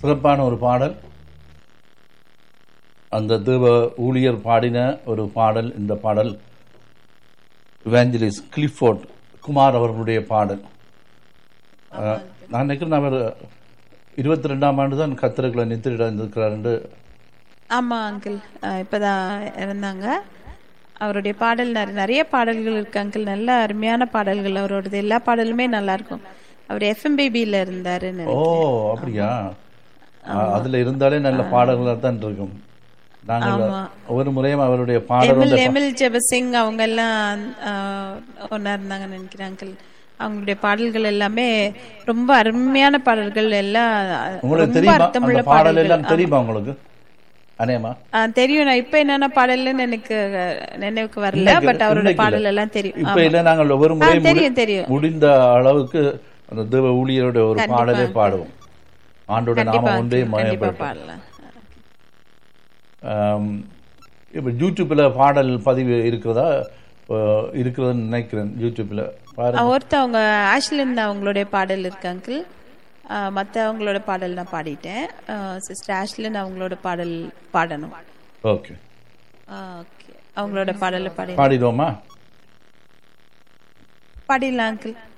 சிறப்பான ஒரு பாடல் அந்த தேவ ஊழியர் பாடின ஒரு பாடல் இந்த பாடல் இவாஞ்சலிஸ் கிளிஃபோர்ட் குமார் அவர்களுடைய பாடல் அஹ், நான் நினைக்கிறேன் அவர் இருபத்தி ரெண்டாம் ஆண்டு தான் கத்திரக்குள்ள நித்திரிடம் இருக்கிறார் என்று ஆமா அங்கிள் இப்பதான் இறந்தாங்க அவருடைய பாடல் நிறைய- நிறைய பாடல்கள் இருக்கு அங்கிள் நல்ல அருமையான பாடல்கள் அவரோடது எல்லா பாடலுமே நல்லா இருக்கும் அவர் எஃப்எம்பிபியில இருந்தாரு ஓ அப்படியா அஹ், அதுல இருந்தாலே நல்ல பாடல்களாக தான் இருக்கும் நாங்கள் ஒரு முறையும் அவருடைய பாடல் எமில் எமில் ஜெபசிங் அவங்க எல்லாம் ஆஹ், ஒண்ணா இருந்தாங்கன்னு நினைக்கிறேன் அங்கிள் அவங்களுடைய பாடல்கள் எல்லாமே ரொம்ப அருமையான பாடல்கள் எல்லாம் உங்களுக்கு ரொம்ப தெரியுமா அர்த்தமுள்ள அந்த பாடல் பாடல்கள் எல்லாம் தெரியுமா உங்களுக்கு அனேமா ஆ, தெரியும் நான் இப்ப என்னென்ன பாடல்னு எனக்கு அஹ், நினைவுக்கு வரல பட் அவரோட இன்னைக்கு இல்ல. பாடல் எல்லாம் தெரியும் இப்ப இல்ல நாங்கள் ஒவ்வொரு முறை ஆ, தெரியும், தெரியும். முடிந்த அளவுக்கு அந்த தேவ ஊழியருடைய ஒரு பாடலை பாடுவோம் ஆண்டோட நாம ஒன்றே கண்டிப்பா மயப்பட்டோம் பாடலாம் இப்போ யூடியூப்ல பாடல் பதிவு இருக்கிறதா அஹ், இருக்கிறதுன்னு நினைக்கிறேன் யூடியூப்ல பாருங்க ஆ, ஒருத்தவங்க ஆஷ்லின் அவங்களுடைய பாடல் இருக்கு அங்கிள் மற்ற அவங்களோட பாடல் நான் பாடிட்டேன் சிஸ்டர் ஆஷ்லின் அவங்களோட பாடல் பாடணும் ஓகே ஓகே அவங்களோட பாடலை பாடி பாடிடுவோமா பாடிடலாம் அங்கிள்